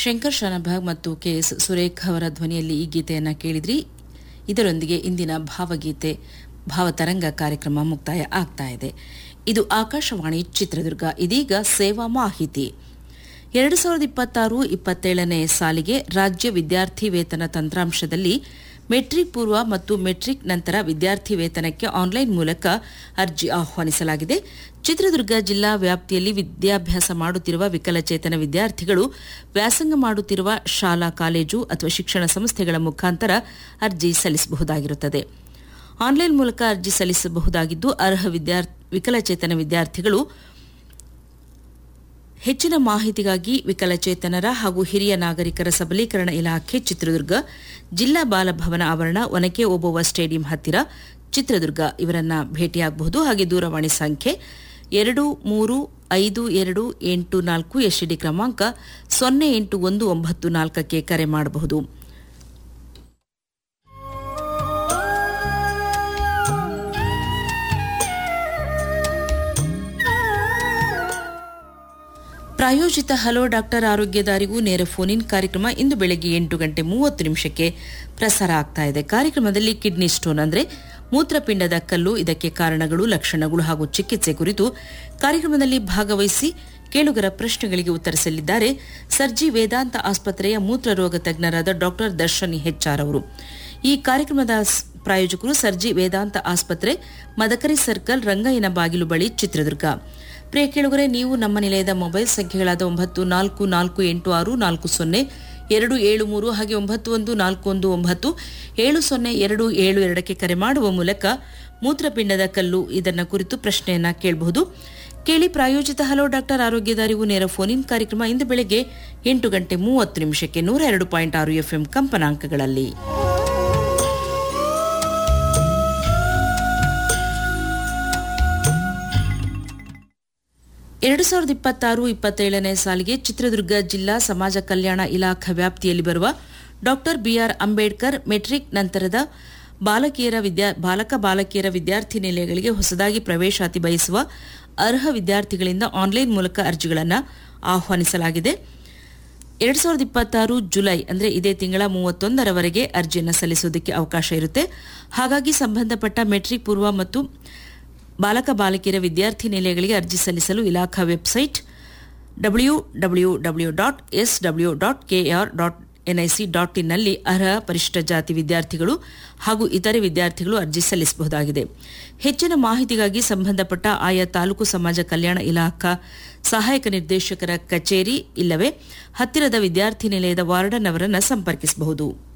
ಶಂಕರ್ ಶಾನಭಾಗ್ ಮತ್ತು ಕೆಎಸ್ ಸುರೇಖ್ ಅವರ ಧ್ವನಿಯಲ್ಲಿ ಈ ಗೀತೆಯನ್ನು ಕೇಳಿದ್ರಿ ಇದರೊಂದಿಗೆ ಇಂದಿನ ಭಾವಗೀತೆ ಭಾವತರಂಗ ಕಾರ್ಯಕ್ರಮ ಮುಕ್ತಾಯ ಆಗ್ತಾ ಇದೆ ಇದು ಆಕಾಶವಾಣಿ ಚಿತ್ರದುರ್ಗ ಇದೀಗ ಸೇವಾ ಮಾಹಿತಿ ಎರಡು ಸಾವಿರದ ಇಪ್ಪತ್ತಾರು ಇಪ್ಪತ್ತೇಳನೇ ಸಾಲಿಗೆ ರಾಜ್ಯ ವಿದ್ಯಾರ್ಥಿ ವೇತನ ತಂತ್ರಾಂಶದಲ್ಲಿ ಮೆಟ್ರಿಕ್ ಪೂರ್ವ ಮತ್ತು ಮೆಟ್ರಿಕ್ ನಂತರ ವಿದ್ಯಾರ್ಥಿ ವೇತನಕ್ಕೆ ಆನ್ಲೈನ್ ಮೂಲಕ ಅರ್ಜಿ ಆಹ್ವಾನಿಸಲಾಗಿದೆ ಚಿತ್ರದುರ್ಗ ಜಿಲ್ಲಾ ವ್ಯಾಪ್ತಿಯಲ್ಲಿ ವಿದ್ಯಾಭ್ಯಾಸ ಮಾಡುತ್ತಿರುವ ವಿಕಲಚೇತನ ವಿದ್ಯಾರ್ಥಿಗಳು ವ್ಯಾಸಂಗ ಮಾಡುತ್ತಿರುವ ಶಾಲಾ ಕಾಲೇಜು ಅಥವಾ ಶಿಕ್ಷಣ ಸಂಸ್ಥೆಗಳ ಮುಖಾಂತರ ಅರ್ಜಿ ಸಲ್ಲಿಸಬಹುದಾಗಿರುತ್ತದೆ ಆನ್ಲೈನ್ ಮೂಲಕ ಅರ್ಜಿ ಸಲ್ಲಿಸಬಹುದಾಗಿದ್ದು ಅರ್ಹ ವಿಕಲಚೇತನ ವಿದ್ಯಾರ್ಥಿಗಳು ಹೆಚ್ಚಿನ ಮಾಹಿತಿಗಾಗಿ ವಿಕಲಚೇತನರ ಹಾಗೂ ಹಿರಿಯ ನಾಗರಿಕರ ಸಬಲೀಕರಣ ಇಲಾಖೆ ಚಿತ್ರದುರ್ಗ ಜಿಲ್ಲಾ ಬಾಲಭವನ ಆವರಣ ಒನಕೆ ಓಬವ್ವ ಸ್ಟೇಡಿಯಂ ಹತ್ತಿರ ಚಿತ್ರದುರ್ಗ ಇವರನ್ನ ಭೇಟಿಯಾಗಬಹುದು ಹಾಗೆ ದೂರವಾಣಿ ಸಂಖ್ಯೆ ಎರಡು ಮೂರು ಐದು ಎರಡು ಎಂಟು ನಾಲ್ಕು ಎಸ್ಟಿಡಿ ಕ್ರಮಾಂಕ ಸೊನ್ನೆ ಎಂಟು ಒಂದು ಒಂಬತ್ತು ನಾಲ್ಕಕ್ಕೆ ಕರೆ ಮಾಡಬಹುದು ಪ್ರಾಯೋಜಿತ ಹಲೋ ಡಾಕ್ಟರ್ ಆರೋಗ್ಯದಾರಿಗೂ ನೇರ ಫೋನ್ ಇನ್ ಕಾರ್ಯಕ್ರಮ ಇಂದು ಬೆಳಗ್ಗೆ ಎಂಟು ಗಂಟೆ ಮೂವತ್ತು ನಿಮಿಷಕ್ಕೆ ಪ್ರಸಾರ ಆಗ್ತಾ ಇದೆ ಕಾರ್ಯಕ್ರಮದಲ್ಲಿ ಕಿಡ್ನಿ ಸ್ಟೋನ್ ಅಂದರೆ ಮೂತ್ರಪಿಂಡದ ಕಲ್ಲು ಇದಕ್ಕೆ ಕಾರಣಗಳು ಲಕ್ಷಣಗಳು ಹಾಗೂ ಚಿಕಿತ್ಸೆ ಕುರಿತು ಕಾರ್ಯಕ್ರಮದಲ್ಲಿ ಭಾಗವಹಿಸಿ ಕೇಳುಗರ ಪ್ರಶ್ನೆಗಳಿಗೆ ಉತ್ತರಿಸಲಿದ್ದಾರೆ ಸರ್ಜಿ ವೇದಾಂತ ಆಸ್ಪತ್ರೆಯ ಮೂತ್ರರೋಗ ತಜ್ಞರಾದ ಡಾಕ್ಟರ್ ದರ್ಶನ್ ಹೆಚ್ಆರ್ ಅವರು ಈ ಕಾರ್ಯಕ್ರಮದ ಪ್ರಾಯೋಜಕರು ಸರ್ಜಿ ವೇದಾಂತ ಆಸ್ಪತ್ರೆ ಮದಕರಿ ಸರ್ಕಲ್ ರಂಗಯ್ಯನ ಬಾಗಿಲು ಬಳಿ ಚಿತ್ರದುರ್ಗ ಪ್ರಿಯ ಕೇಳುಗರೆ ನೀವು ನಮ್ಮ ನಿಲಯದ ಮೊಬೈಲ್ ಸಂಖ್ಯೆಗಳಾದ ಒಂಬತ್ತು ನಾಲ್ಕು ನಾಲ್ಕು ಎಂಟು ಆರು ನಾಲ್ಕು ಸೊನ್ನೆ ಎರಡು ಏಳು ಮೂರು ಹಾಗೆ ಒಂಬತ್ತು ಒಂದು ನಾಲ್ಕು ಒಂದು ಒಂಬತ್ತು ಏಳು ಸೊನ್ನೆ ಎರಡು ಏಳು ಎರಡಕ್ಕೆ ಕರೆ ಮಾಡುವ ಮೂಲಕ ಮೂತ್ರಪಿಂಡದ ಕಲ್ಲು ಇದನ್ನ ಕುರಿತು ಪ್ರಶ್ನೆಯನ್ನ ಕೇಳಬಹುದು ಕೇಳಿ ಪ್ರಾಯೋಜಿತ ಹಲೋ ಡಾಕ್ಟರ್ ಆರೋಗ್ಯದಾರಿಗೂ ನೇರ ಫೋನ್ ಇನ್ ಕಾರ್ಯಕ್ರಮ ಇಂದು ಬೆಳಗ್ಗೆ ಎಂಟು ಗಂಟೆ ಮೂವತ್ತು ನಿಮಿಷಕ್ಕೆ ನೂರ ಎರಡು ಪಾಯಿಂಟ್ ಆರು ಎಫ್ಎಂ ಕಂಪನಾಂಕಗಳಲ್ಲಿ ಎರಡು ಸಾವಿರದ ಇಪ್ಪತ್ತಾರು ಇಪ್ಪತ್ತೇಳನೇ ಸಾಲಿಗೆ ಚಿತ್ರದುರ್ಗ ಜಿಲ್ಲಾ ಸಮಾಜ ಕಲ್ಯಾಣ ಇಲಾಖಾ ವ್ಯಾಪ್ತಿಯಲ್ಲಿ ಬರುವ ಡಾಕ್ಟರ್ ಬಿಆರ್ ಅಂಬೇಡ್ಕರ್ ಮೆಟ್ರಿಕ್ ನಂತರದ ಬಾಲಕಿಯರ ವಿದ್ಯಾ ಬಾಲಕ ಬಾಲಕಿಯರ ವಿದ್ಯಾರ್ಥಿ ನಿಲಯಗಳಿಗೆ ಹೊಸದಾಗಿ ಪ್ರವೇಶಾತಿ ಬಯಸುವ ಅರ್ಹ ವಿದ್ಯಾರ್ಥಿಗಳಿಂದ ಆನ್ಲೈನ್ ಮೂಲಕ ಅರ್ಜಿಗಳನ್ನು ಆಹ್ವಾನಿಸಲಾಗಿದೆ ಎರಡು ಸಾವಿರದ ಇಪ್ಪತ್ತಾರು ಜುಲೈ ಅಂದರೆ ಇದೇ ತಿಂಗಳ ಮೂವತ್ತೊಂದರವರೆಗೆ ಅರ್ಜಿಯನ್ನು ಸಲ್ಲಿಸುವುದಕ್ಕೆ ಅವಕಾಶ ಇರುತ್ತೆ ಹಾಗಾಗಿ ಸಂಬಂಧಪಟ್ಟ ಮೆಟ್ರಿಕ್ ಪೂರ್ವ ಮತ್ತು ಬಾಲಕ ಬಾಲಕಿಯರ ವಿದ್ಯಾರ್ಥಿ ನಿಲಯಗಳಿಗೆ ಅರ್ಜಿ ಸಲ್ಲಿಸಲು ಇಲಾಖಾ website W W W dot S W dot KR dot NIC dot ಇನ್ನಲ್ಲಿ ಅರ್ಹ ಪರಿಶಿಷ್ಟ ಜಾತಿ ವಿದ್ಯಾರ್ಥಿಗಳು ಹಾಗೂ ಇತರೆ ವಿದ್ಯಾರ್ಥಿಗಳು ಅರ್ಜಿ ಸಲ್ಲಿಸಬಹುದಾಗಿದೆ ಹೆಚ್ಚಿನ ಮಾಹಿತಿಗಾಗಿ ಸಂಬಂಧಪಟ್ಟ ಆಯಾ ತಾಲೂಕು ಸಮಾಜ ಕಲ್ಯಾಣ ಇಲಾಖಾ ಸಹಾಯಕ ನಿರ್ದೇಶಕರ ಕಚೇರಿ ಇಲ್ಲವೇ ಹತ್ತಿರದ ವಿದ್ಯಾರ್ಥಿ ನಿಲಯದ ವಾರ್ಡನ್ ಅವರನ್ನು ಸಂಪರ್ಕಿಸಬಹುದು